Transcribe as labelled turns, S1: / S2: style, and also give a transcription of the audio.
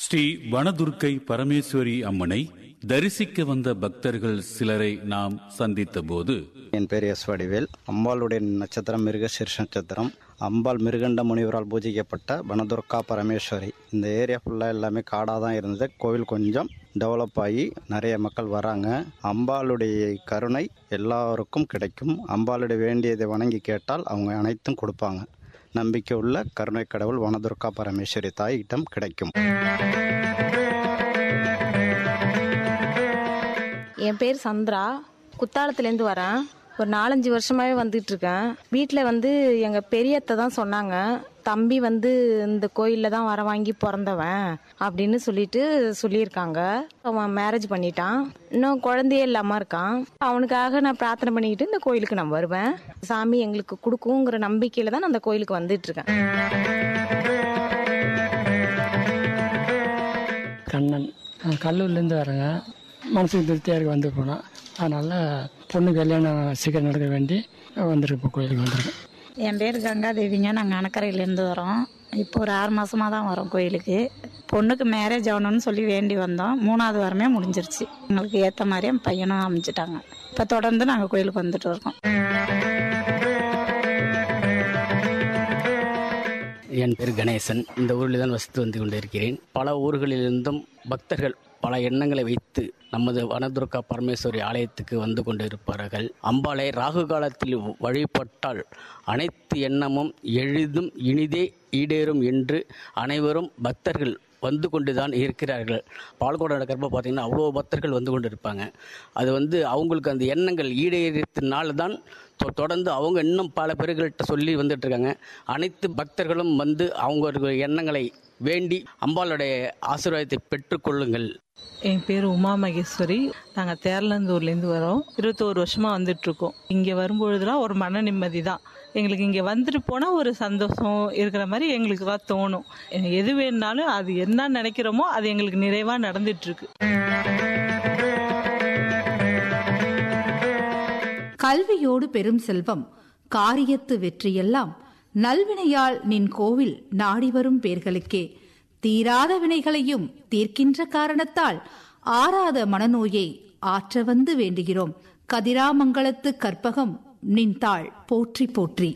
S1: ஸ்ரீ வனதுர்க்கை பரமேஸ்வரி அம்மனை தரிசிக்க வந்த பக்தர்கள் சிலரை நாம் சந்தித்த போது
S2: என் பேர் எஸ் வடிவேல் அம்பாளுடைய நட்சத்திரம் மிருகசீர்ஷ நட்சத்திரம் அம்பாள் மிருகண்ட முனிவரால் பூஜிக்கப்பட்ட வனதுர்கா பரமேஸ்வரி இந்த ஏரியா ஃபுல்லாக எல்லாமே காடாக தான் இருந்தது கோவில் கொஞ்சம் டெவலப் ஆகி நிறைய மக்கள் வராங்க அம்பாளுடைய கருணை எல்லாருக்கும் கிடைக்கும் அம்பாளுடைய வேண்டியதை வணங்கி கேட்டால் அவங்க அனைத்தும் கொடுப்பாங்க நம்பிக்கை உள்ள கருணை கடவுள் வனதுர்கா பரமேஸ்வரி தாயிடம் கிடைக்கும்
S3: என் பேர் சந்திரா குத்தாலத்துலேருந்து வரேன் ஒரு நாலஞ்சு வருஷமாவே வந்துட்டு இருக்கேன் வீட்டில் வந்து எங்கள் பெரியத்தை தான் சொன்னாங்க தம்பி வந்து இந்த கோயிலில் தான் வர வாங்கி பிறந்தவன் அப்படின்னு சொல்லிட்டு சொல்லியிருக்காங்க அவன் மேரேஜ் பண்ணிட்டான் இன்னும் குழந்தையே இல்லாமல் இருக்கான் அவனுக்காக நான் பிரார்த்தனை பண்ணிக்கிட்டு இந்த கோயிலுக்கு நான் வருவேன் சாமி எங்களுக்கு கொடுக்குங்கிற நம்பிக்கையில் தான் நான் அந்த கோயிலுக்கு வந்துட்டு இருக்கேன்
S4: கண்ணன் நான் கல்லூர்லேருந்து வரேங்க மனசுக்கு திருப்தியாக இருக்கு வந்து போனோம் அதனால் பொண்ணு கல்யாணம் சீக்கிரம் நடக்க வேண்டி வந்திருக்கோம் கோயிலுக்கு வந்திருக்கேன்
S5: என் பேர் கங்காதேவிங்க நாங்கள் அணக்கரையிலேருந்து வரோம் இப்போ ஒரு ஆறு மாசமா தான் வரோம் கோயிலுக்கு பொண்ணுக்கு மேரேஜ் ஆகணும்னு சொல்லி வேண்டி வந்தோம் மூணாவது வாரமே முடிஞ்சிருச்சு எங்களுக்கு ஏற்ற மாதிரி என் பையனும் அமைச்சிட்டாங்க இப்போ தொடர்ந்து நாங்கள் கோயிலுக்கு வந்துட்டு இருக்கோம்
S6: என் பேர் கணேசன் இந்த ஊரில் தான் வசித்து வந்து கொண்டிருக்கிறேன் பல ஊர்களிலிருந்தும் பக்தர்கள் பல எண்ணங்களை வைத்து நமது வனதுர்கா பரமேஸ்வரி ஆலயத்துக்கு வந்து கொண்டிருப்பார்கள் அம்பாளை ராகு காலத்தில் வழிபட்டால் அனைத்து எண்ணமும் எளிதும் இனிதே ஈடேறும் என்று அனைவரும் பக்தர்கள் வந்து கொண்டுதான் இருக்கிறார்கள் பால்கோடு நடக்கிறப்ப பார்த்தீங்கன்னா அவ்வளோ பக்தர்கள் வந்து கொண்டு இருப்பாங்க அது வந்து அவங்களுக்கு அந்த எண்ணங்கள் ஈடேறத்தினால தான் தொ- தொடர்ந்து அவங்க இன்னும் பல பேர்கள்ட்ட சொல்லி வந்துட்டு இருக்காங்க அனைத்து பக்தர்களும் வந்து அவங்க எண்ணங்களை வேண்டி அம்பாளுடைய ஆசீர்வாதத்தை பெற்றுக்கொள்ளுங்கள்
S7: என் பேர் உமா மகேஸ்வரி நாங்கள் தேர்லந்தூர்லேருந்து வரோம் இருபத்தோரு வருஷமாக வந்துட்டுருக்கோம் இங்கே வரும்பொழுதுலாம் ஒரு மன நிம்மதி தான் எங்களுக்கு இங்கே வந்துட்டு போனால் ஒரு சந்தோஷம் இருக்கிற மாதிரி எங்களுக்கு தோணும் எது வேணுனாலும் அது என்ன நினைக்கிறோமோ அது எங்களுக்கு நிறைவாக நடந்துட்டுருக்கு
S8: கல்வியோடு பெரும் செல்வம் காரியத்து வெற்றியெல்லாம் நல்வினையால் நின் கோவில் நாடி வரும் பேர்களுக்கே தீராத வினைகளையும் தீர்க்கின்ற காரணத்தால் ஆறாத மனநோயை ஆற்ற வந்து வேண்டுகிறோம் கதிராமங்கலத்து கற்பகம் நின் தாள் போற்றி போற்றி